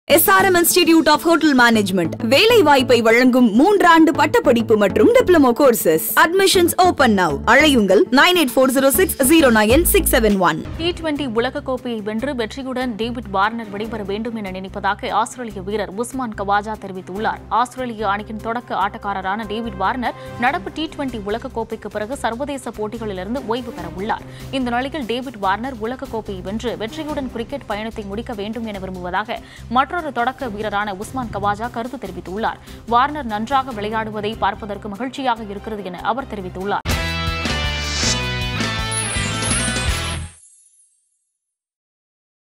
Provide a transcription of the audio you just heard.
SRM institute of hotel management வேலை வாய்ப்பை வழங்கும் மூன்றாண்டு பட்டப்படிப்பு மற்றும் diploma courses admissions open now அழையுங்கள் nine eight four zero six zero nine six seven one T twenty உலகக்கோப்பையை வென்று வெற்றியுடன் டேவிட் வார்னர் வெளிவர வேண்டும் என நினைப்பதாக ஆஸ்திரேலிய வீரர் உஸ்மான் கவாஜா தெரிவித்துள்ளார் ஆஸ்திரேலிய அணியின் தொடக்க ஆட்டக்காரரான டேவிட் வார்னர் நடப்பு டி டுவெண்டி உலகக்கோப்பைக்கு பிறகு சர்வதேச போட்டிகளிலிருந்து ஓய்வு பெற உள்ளார் இந்த நிலையில் டேவிட் வார்னர் உலகக்கோப்பையை வென்று வெற்றியுடன் கிரிக்கெட் பயணத்தை முடிக்க வேண்டும் என விரும்புவதாக மற்றொரு தொடக்க வீரரான உஸ்மான் கவாஜா கருத்து தெரிவித்துள்ளார் வார்னர் நன்றாக விளையாடுவதை பார்ப்பதற்கு மகிழ்ச்சியாக இருக்கிறது என அவர் தெரிவித்துள்ளார்